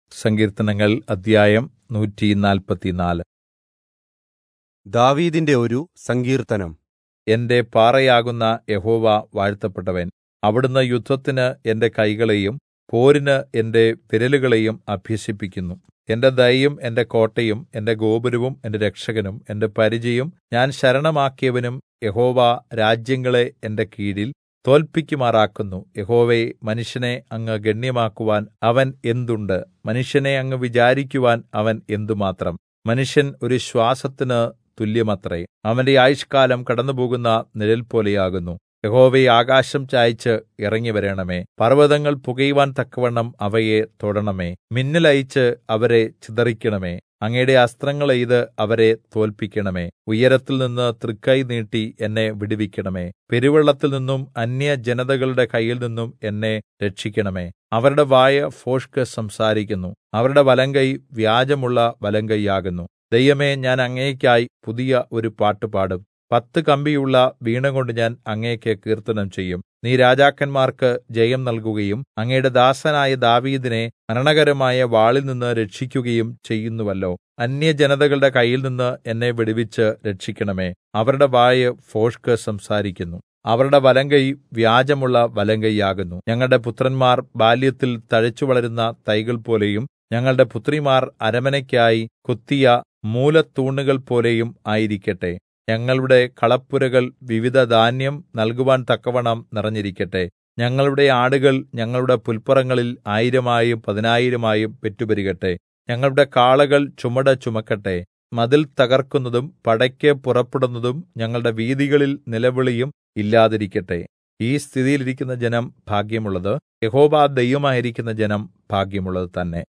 സങ്കീർത്തനങ്ങൾ അദ്ധ്യായം നൂറ്റിനാല്പത്തിനാല് ദാവീദിന്റെ ഒരു സങ്കീർത്തനം എന്റെ പാറയാകുന്ന യഹോവ വാഴ്ത്തപ്പെട്ടവൻ അവിടുന്ന് യുദ്ധത്തിന് എന്റെ കൈകളെയും പോരിന് എന്റെ വിരലുകളെയും അഭ്യസിപ്പിക്കുന്നു എന്റെ ദയയും എന്റെ കോട്ടയും എന്റെ ഗോപുരവും എന്റെ രക്ഷകനും എന്റെ പരിചയും ഞാൻ ശരണമാക്കിയവനും യഹോവ രാജ്യങ്ങളെ എന്റെ കീഴിൽ തോല്പിക്കുമാറാക്കുന്നു യഹോവേ മനുഷ്യനെ അങ്ങ് ഗണ്യമാക്കുവാൻ അവൻ എന്തുണ്ട് മനുഷ്യനെ അങ്ങ് വിചാരിക്കുവാൻ അവൻ എന്തുമാത്രം മനുഷ്യൻ ഒരു ശ്വാസത്തിന് തുല്യമത്രേ അവന്റെ ആയുഷ്കാലം കടന്നുപോകുന്ന നിഴൽ പോലെയാകുന്നു യഹോവേ ആകാശം ചായിച്ച് ഇറങ്ങിവരണമേ പർവ്വതങ്ങൾ പുകയുവാൻ തക്കവണ്ണം അവയെ തൊടണമേ മിന്നലയച്ച് അവരെ ചിതറിക്കണമേ അങ്ങയുടെ അസ്ത്രങ്ങൾ എയ്ത് അവരെ തോല്പിക്കണമേ ഉയരത്തിൽ നിന്ന് തൃക്കൈ നീട്ടി എന്നെ വിടുവിക്കണമേ പെരുവെള്ളത്തിൽ നിന്നും അന്യജനതകളുടെ കയ്യിൽ നിന്നും എന്നെ രക്ഷിക്കണമേ അവരുടെ വായ ഭോഷ്ക് സംസാരിക്കുന്നു അവരുടെ വലങ്കൈ വ്യാജമുള്ള വലങ്കൈയാകുന്നു ദൈവമേ ഞാൻ അങ്ങേയ്ക്കായി പുതിയ ഒരു പാട്ട് പാടും പത്ത് കമ്പിയുള്ള വീണകൊണ്ട് ഞാൻ അങ്ങേക്ക് കീർത്തനം ചെയ്യും നീ രാജാക്കന്മാർക്ക് ജയം നൽകുകയും അങ്ങയുടെ ദാസനായ ദാവീദിനെ മരണകരമായ വാളിൽ നിന്ന് രക്ഷിക്കുകയും ചെയ്യുന്നുവല്ലോ അന്യജനതകളുടെ കയ്യിൽ നിന്ന് എന്നെ വിടുവിച്ച് രക്ഷിക്കണമേ അവരുടെ വായ് ഭോഷ്ക് സംസാരിക്കുന്നു അവരുടെ വലങ്കൈ വ്യാജമുള്ള വലങ്കൈയാകുന്നു ഞങ്ങളുടെ പുത്രന്മാർ ബാല്യത്തിൽ തഴച്ചുവളരുന്ന തൈകൾ പോലെയും ഞങ്ങളുടെ പുത്രിമാർ അരമനയ്ക്കായി കൊത്തിയ മൂലത്തൂണുകൾ പോലെയും ആയിരിക്കട്ടെ ഞങ്ങളുടെ കളപ്പുരകൾ വിവിധ ധാന്യം നൽകുവാൻ തക്കവണ്ണം നിറഞ്ഞിരിക്കട്ടെ ഞങ്ങളുടെ ആടുകൾ ഞങ്ങളുടെ പുൽപ്പുറങ്ങളിൽ ആയിരമായും പതിനായിരമായും പെറ്റുപെരുകട്ടെ ഞങ്ങളുടെ കാളകൾ ചുമട് ചുമക്കട്ടെ മതിൽ തകർക്കുന്നതും പടയ്ക്ക് പുറപ്പെടുന്നതും ഞങ്ങളുടെ വീഥികളിൽ നിലവിളിയും ഇല്ലാതിരിക്കട്ടെ ഈ സ്ഥിതിയിലിരിക്കുന്ന ജനം ഭാഗ്യമുള്ളത് യഹോവ ദൈവമായിരിക്കുന്ന ജനം ഭാഗ്യമുള്ളത് തന്നെ